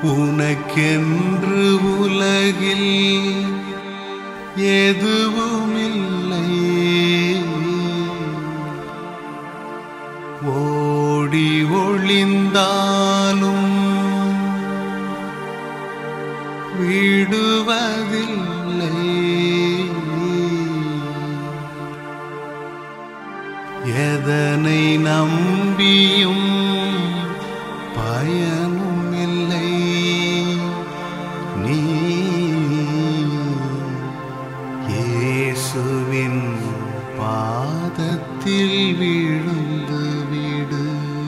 உனக்கென்று உலகில் எதுவுமில்லை ஓடி ஒளிந்தாலும் விடுவதில்லை எதனை நம்பியும் பயனும் இல்லை நீ இயேசுவின் பாதத்தில் விழுந்து விடு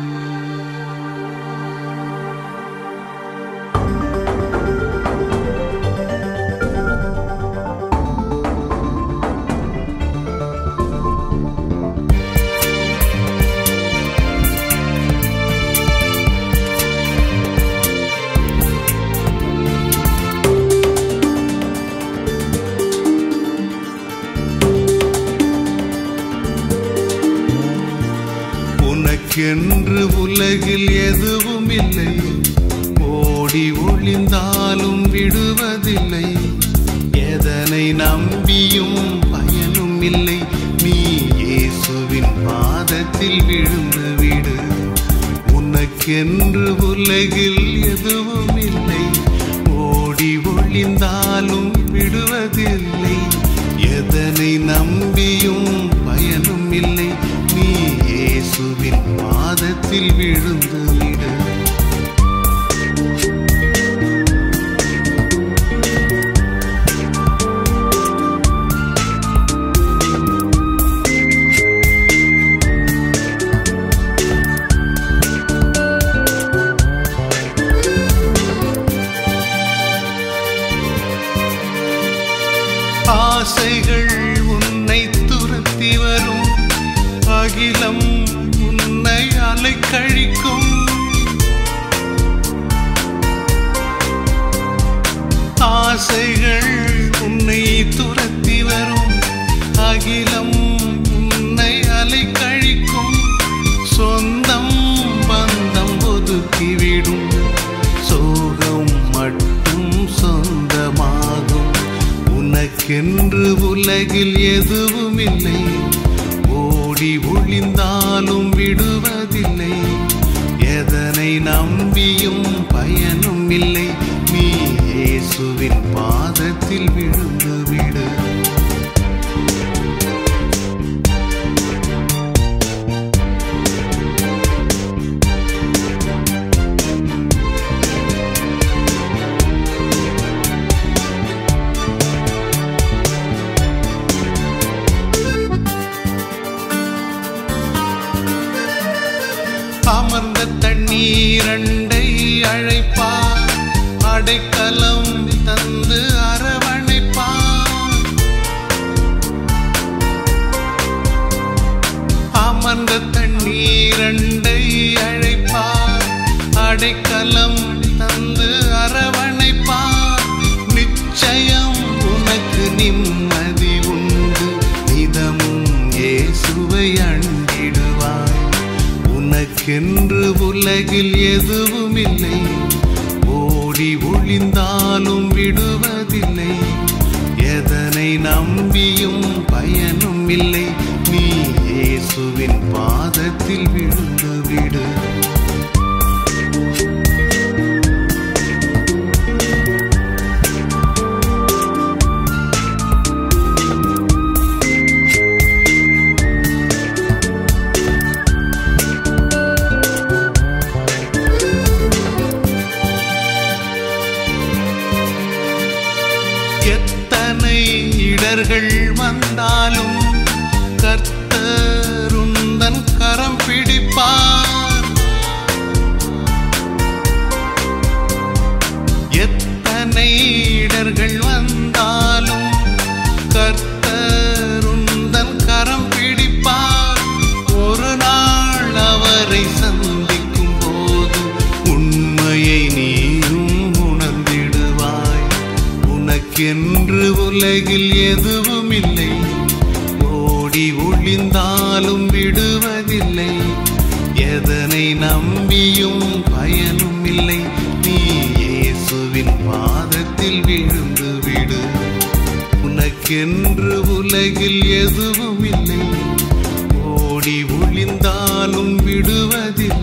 உனக்கென்று உலகில் எதுவும் இல்லை ஓடி ஒளிந்தாலும் விடுவதில்லை எதனை நம்பியும் பயனும் இல்லை நீ இயேசுவின் பாதத்தில் விழுந்து விடு உனக்கென்று உலகில் எதுவும் இல்லை ஓடி ஒளிந்தாலும் விடுவதில்லை எதனை நம்பியும் பயனும் இல்லை நீ இயேசுவின் பாதத்தில் விழுந்து விடு ஆசைகள் உன்னை துரத்தி வரும் அகிலம் உன்னை அலைக்கழிக்கும் ஆசைகள் உன்னை துரத்தி வரும் அகிலம் உன்னை அலைக்கழிக்கும் சொந்தம் பந்தம் ஒதுக்கிவிடும் சோகம் மட்டும் சொந்தமாகும் உனக்கென்று உலகில் எதுவும் இல்லை ஓடி ஒளிந்தாலும் விடுவதில்லை எதனை நம்பியும் பயனும் இல்லை நீ இயேசுவின் பாதத்தில் விழுந்து விடு அமர்ந்த தண்ணீரண்டை அழைப்பார் அடைக்கலம் தந்து அரவணைப்பார் அமர்ந்த தண்ணீரண்டை அழைப்பார் அடைக்கலம் தந்து அரவணைப்பார் நிச்சயம் உனக்கு நிம்மதி உண்டு நிதமும் இயேசுவை அண்டிடுவாய் உனக்கென்று உலகில் எதுவும் இல்லை ஓடி ஒளிந்தாலும் விடுவதில்லை எதனை நம்பியும் பயனும் இல்லை நீ இயேசுவின் பாதத்தில் விழுந்து விடு எத்தனை இடர்கள் வந்தாலும் கர்த்தருந்தன் கரம் பிடிப்பார் எத்தனை இடர்கள் வந்தாலும் கர்த்தருந்தன் கரம் பிடிப்பார் ஒரு நாள் அவரை சந்திக்கும் போது உண்மையை நீயும் உணர்ந்திடுவாய் உனக்கென்று உலகில் எதுவும் இல்லை ஓடி ஒளிந்தாலும் விடுவதில்லை எதனை நம்பியும் பயனும் இல்லை நீ அதில் விழுந்து விடு உனக்கென்று உலகில் எதுவும் இல்லை ஓடி ஒளிந்தாலும் விடுவதில்லை